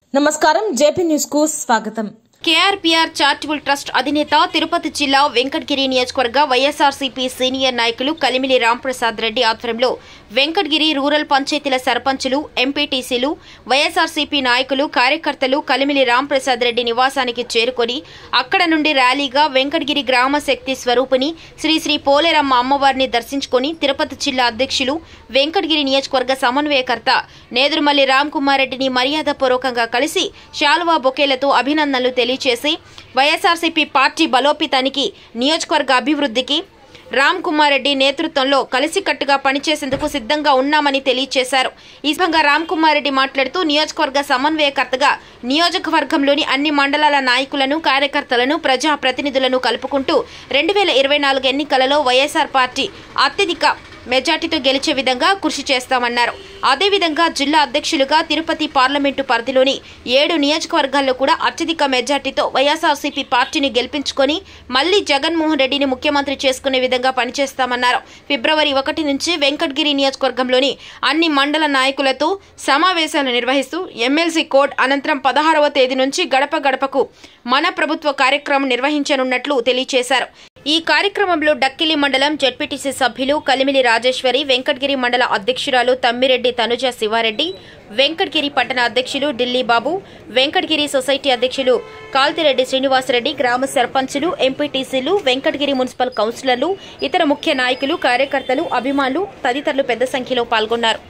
నమస్కారం JP news కు స్వాగతం కేఆర్పీఆర్ చారిటబుల్ ట్రస్ట్ అధినేత తిరుపతి జిల్లా వెంకటగిరి నియోజకవర్గ వైఎస్ఆర్సీపీ సీనియర్ నాయకులు కలిమిలి రాంప్రసాద్ రెడ్డి ఆధ్వర్యంలో వెంకటగిరి రూరల్ పంచాయతీల సర్పంచులు ఎంపీటీసీలు వైఎస్ఆర్సీపీ నాయకులు కార్యకర్తలు కలిమిలి రాంప్రసాద్ రెడ్డి నివాసానికి చేరుకొని అక్కడ నుండి ర్యాలీగా వెంకటగిరి గ్రామ శక్తి స్వరూపిణి శ్రీ శ్రీ పోలేరమ్మ అమ్మవారిని దర్శించుకొని తిరుపతి జిల్లా అధ్యక్షులు వెంకటగిరి నియోజకవర్గ సమన్వయకర్త నేదురుమల్లి రామ్ కుమార్ రెడ్డిని మర్యాదపూర్వకంగా కలిసి శాలువా బొకేలతో అభినందనలు తెలియజేసి వైఎస్ఆర్సీపీ పార్టీ బలోపేతానికి నియోజకవర్గ అభివృద్ధికి రామ్ కుమార్ రెడ్డి నేతృత్వంలో కలిసికట్టుగా పనిచేసేందుకు సిద్ధంగా ఉన్నామని తెలియజేశారు ఈ సందర్భంగా రామ్ కుమార్ రెడ్డి మాట్లాడుతూ నియోజకవర్గ సమన్వయకర్తగా నియోజకవర్గంలోని అన్ని మండలాల నాయకులను కార్యకర్తలను ప్రజా ప్రతినిధులను కలుపుకుంటూ రెండు వేల ఇరవై నాలుగు ఎన్నికలలో వైఎస్ఆర్ పార్టీ అత్యధిక మెజార్టీతో గెలిచే విధంగా కృషి చేస్తామన్నారు అదేవిధంగా జిల్లా అధ్యక్షులుగా తిరుపతి పార్లమెంటు పరిధిలోని ఏడు నియోజకవర్గాల్లో కూడా అత్యధిక మెజార్టీతో వైఎస్ఆర్సీపీ పార్టీని గెలిపించుకొని మళ్లీ జగన్మోహన్ రెడ్డిని ముఖ్యమంత్రి చేసుకునే విధంగా పనిచేస్తామన్నారు ఫిబ్రవరి ఒకటి నుంచి వెంకటగిరి నియోజకవర్గంలోని అన్ని మండల నాయకులతో సమావేశాలు నిర్వహిస్తూ ఎమ్మెల్సీ కోడ్ అనంతరం పదహారవ తేదీ నుంచి గడప గడపకు మన ప్రభుత్వ కార్యక్రమం నిర్వహించనున్నట్లు తెలియజేశారు ఈ కార్యక్రమంలో డక్కిలి మండలం జడ్పీటీసీ సభ్యులు కలిమిలి రాజేశ్వరి వెంకటగిరి మండల అధ్యక్షురాలు తమ్మిరెడ్డి తనుజ శివారెడ్డి వెంకటగిరి పట్టణ అధ్యక్షులు ఢిల్లీ బాబు వెంకటగిరి సొసైటీ అధ్యక్షులు కాల్తిరెడ్డి శ్రీనివాసరెడ్డి గ్రామ సర్పంచులు ఎంపీటీసీలు వెంకటగిరి మున్సిపల్ కౌన్సిలర్లు ఇతర ముఖ్య నాయకులు కార్యకర్తలు అభిమానులు తదితరులు పెద్ద సంఖ్యలో పాల్గొన్నారు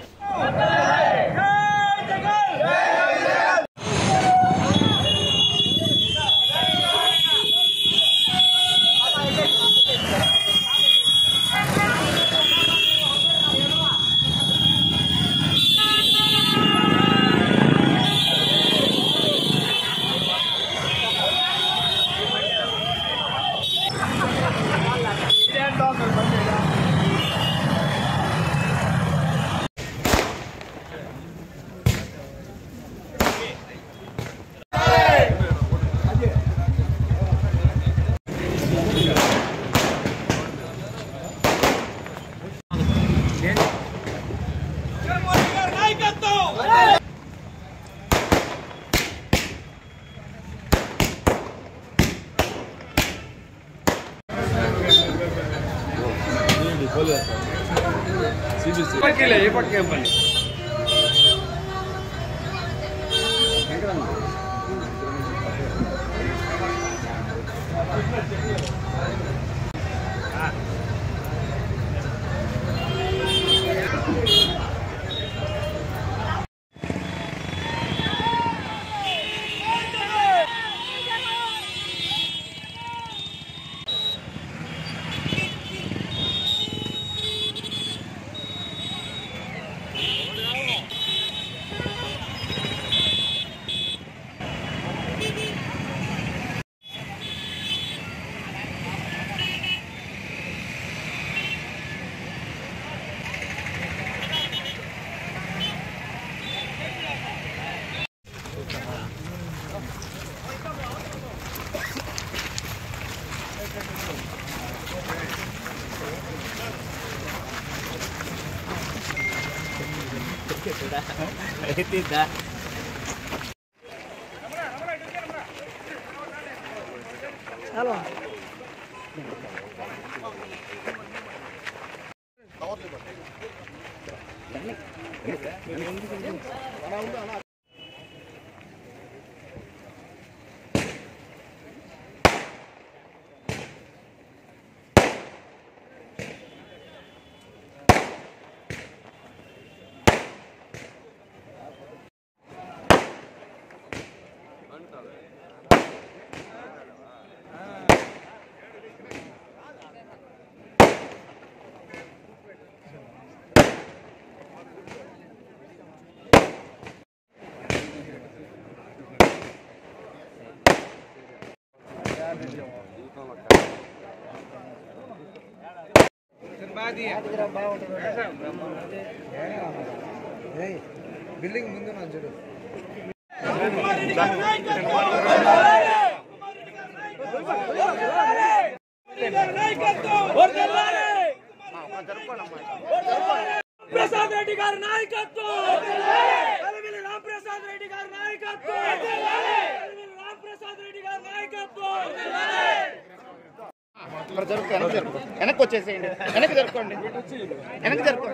పక్కిలే ఏ పక్కే పని బిల్డింగ్ ముందు నా చూడు ప్రసాద్ రెడ్డి గారి నాయకత్వం కలిమిలి రామప్రసాద్ రెడ్డి గారి నాయకత్వం ఇక్కడ జరుపు వెనక్కి జరుపు వెనక్కి వచ్చేసేయండి వెనక్కి జరుపుకోండి వెనక్కి జరుపు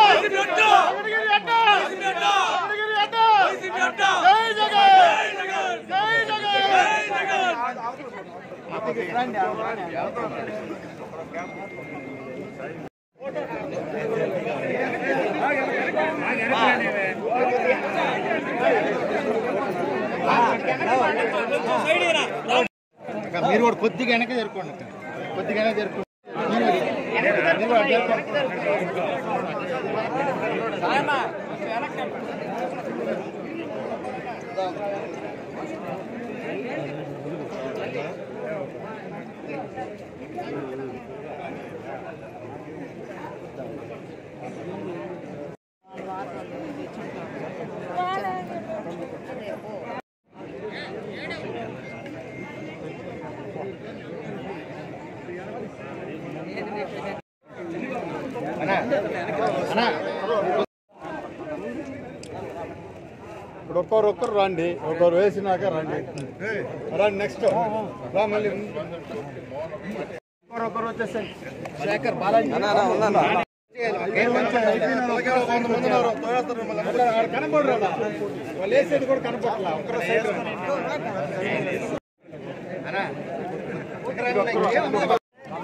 అక్క, మీరు కూడా కొద్దిగా వెనక్కి జరుపుకోండి అక్క. కొద్దిగా వెనక్కి జరుపుకోండి మీరు కూడా- మీరు కూడా జరుపుకోండి. అన్నా, అన్నా, ఇప్పుడు ఒక్కరు ఒక్కరు రండి ఒకరు వేసినాక రండి రండి నెక్స్ట్ రా మళ్ళీ ఒక్కరు ఒక్కరు వచ్చేసండి శేఖర్ బాలాజీ కొంతమంది ఉన్నారు, తోయేస్తారు మిమ్మల్ని. అక్కడ ఆడ కనపడరు అలా. వాళ్ళు వేసేది కూడా కనపడలా ఒక్కరు సైడ్ రండి. అన్నా. ఇక్కడ రండి. ఏమన్నా?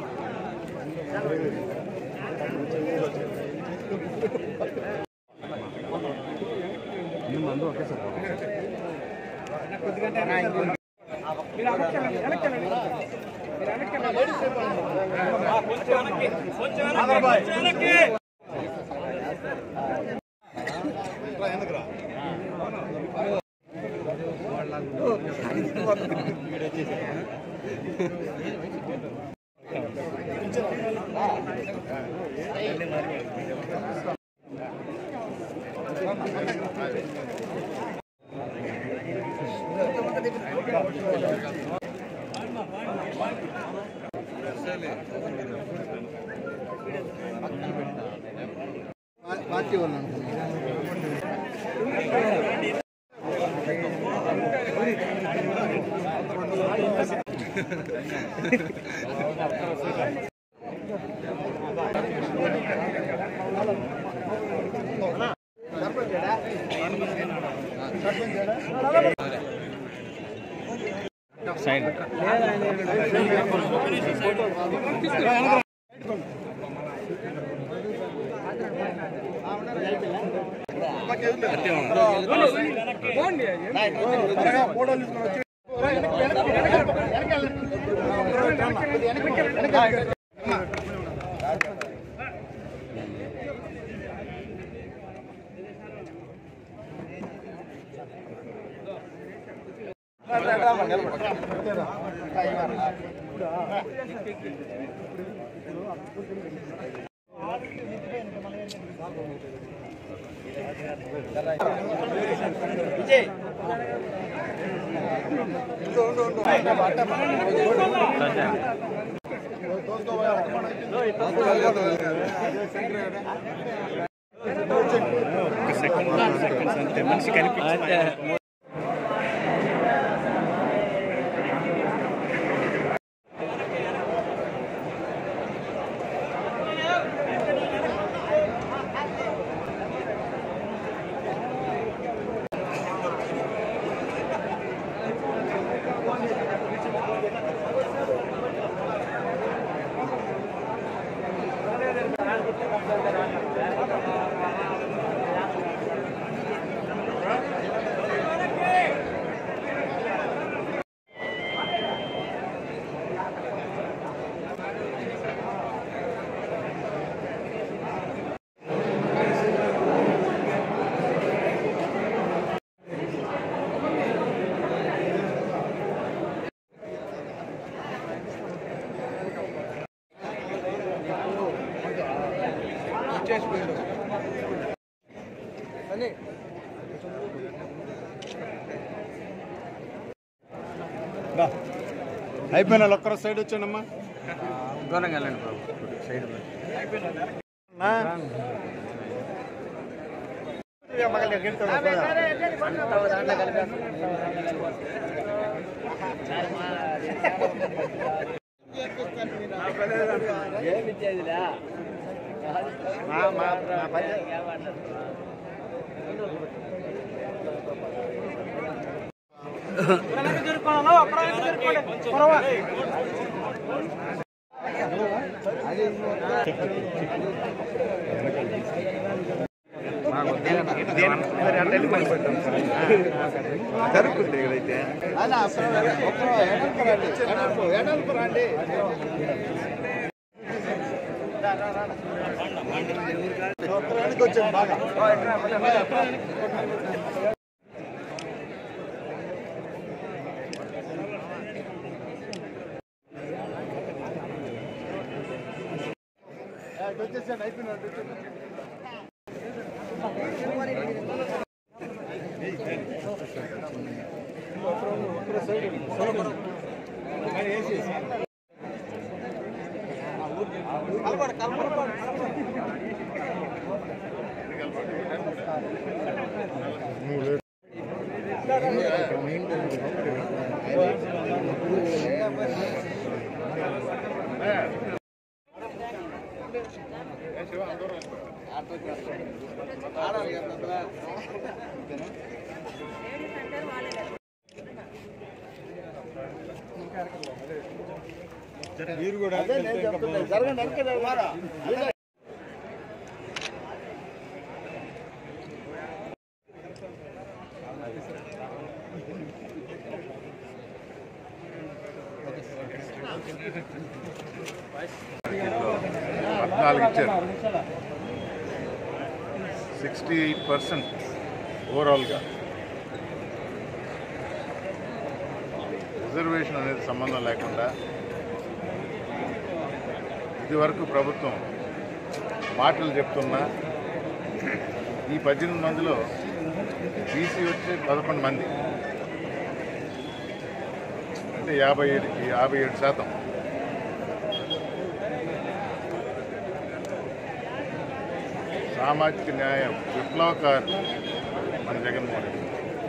పార్టీ వాళ్ళు అనుకున్నాను. త్వరగా ఫోటోలు తీసుకొని వచ్చి అయిపోయిన వాళ్ళు ఒక్కరు సైడ్ వచ్చానమ్మా నా? వచ్చేసాను అయిపోయినాడు మీరు కూడా జరగండి వెనక పద్నాలుగు ఇచ్చారు సిక్స్టీ ఎయిట్ పర్సెంట్ ఓవరాల్గా రిజర్వేషన్ అనేది సంబంధం లేకుండా ఇదివరకు ప్రభుత్వం మాటలు చెప్తున్నా ఈ పద్దెనిమిది మందిలో బీసీ వచ్చి పదకొండు మంది అంటే యాభై ఏడు యాభై ఏడు శాతం సామాజిక న్యాయం విప్లవకారు మన జగన్మోహన్ రెడ్డి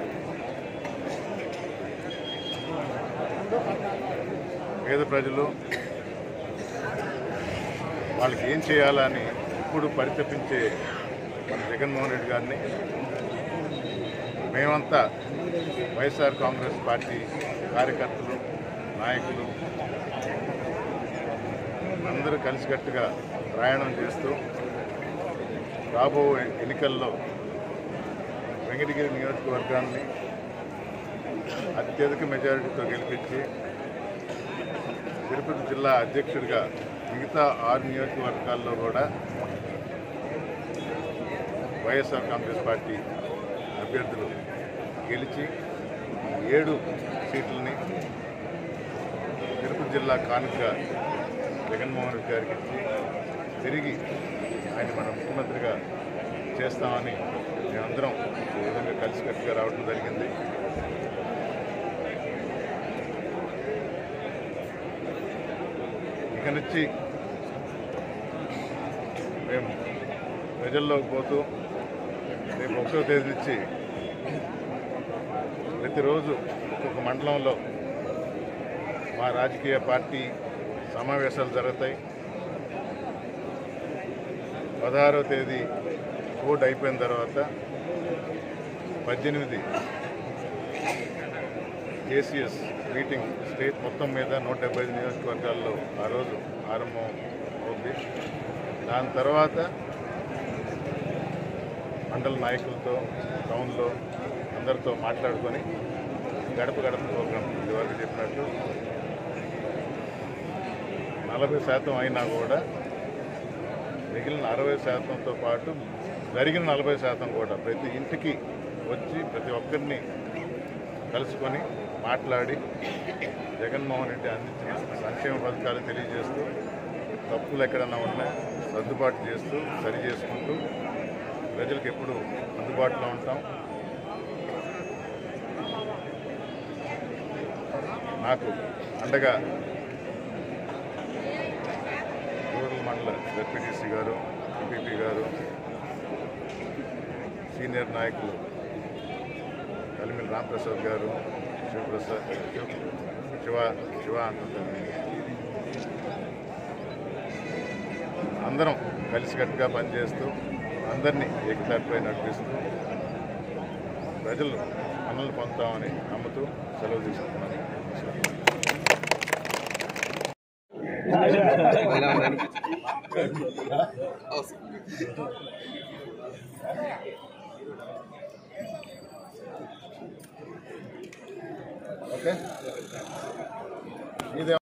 పేద ప్రజలు వాళ్ళకి ఏం చేయాలని ఇప్పుడు పరితపించే మన జగన్మోహన్ రెడ్డి గారిని మేమంతా వైఎస్ఆర్ కాంగ్రెస్ పార్టీ కార్యకర్తలు నాయకులు అందరూ కలిసికట్టుగా ప్రయాణం చేస్తూ రాబో ఎన్నికల్లో వెంకటగిరి నియోజకవర్గాన్ని అత్యధిక మెజారిటీతో గెలిపించి తిరుపతి జిల్లా అధ్యక్షుడిగా మిగతా ఆరు నియోజకవర్గాల్లో కూడా వైఎస్ఆర్ కాంగ్రెస్ పార్టీ అభ్యర్థులు గెలిచి ఏడు సీట్లని తిరుపతి జిల్లా కానుకగా జగన్మోహన్ రెడ్డి గారికి ఇచ్చి తిరిగి ఆయన మన ముఖ్యమంత్రిగా చేస్తామని మేమందరం ఈ విధంగా కలిసికట్టుగా రావడం జరిగింది ఇక నుంచి మేము ప్రజల్లోకి పోతూ రేపు ఒకటో తేదీ నుంచి ప్రతిరోజు ఒక్కొక్క మండలంలో మా రాజకీయ పార్టీ సమావేశాలు జరుగుతాయి పదహారవ తేదీ ఓట్ అయిపోయిన తర్వాత పద్దెనిమిది కేసీఎస్ మీటింగ్ స్టేట్ మొత్తం మీద నూట డెబ్బై ఐదు నియోజకవర్గాల్లో ఆ రోజు ఆరంభం అవుద్ది దాని తర్వాత మండల నాయకులతో టౌన్లో అందరితో మాట్లాడుకొని గడప గడప ప్రోగ్రాం ఇదివరకు చెప్పినట్టు నలభై శాతం అయినా కూడా మిగిలిన అరవై శాతంతో పాటు జరిగిన నలభై శాతం కూడా ప్రతి ఇంటికి వచ్చి ప్రతి ఒక్కరిని కలుసుకొని మాట్లాడి జగన్మోహన్ రెడ్డి అందించిన సంక్షేమ పథకాలు తెలియజేస్తూ తప్పులు ఎక్కడన్నా ఉన్నా సర్దుబాటు చేస్తూ సరి చేసుకుంటూ ప్రజలకు ఎప్పుడు అందుబాటులో ఉంటాం నాకు అండగా రూరల్ మండల జడ్పీటీసీ గారు ఎంపీపీ గారు సీనియర్ నాయకులు కలిమిల్ రాంప్రసాద్ గారు శివప్రసాద్ శివ శివ అంటుంటారు అందరం కలిసికట్టుగా పనిచేస్తూ అందరినీ ఏకతాటిపై నడిపిస్తూ ప్రజలు పనులు పొందుతామని నమ్ముతూ సెలవు తీసుకుంటున్నాను ఓకే ఇది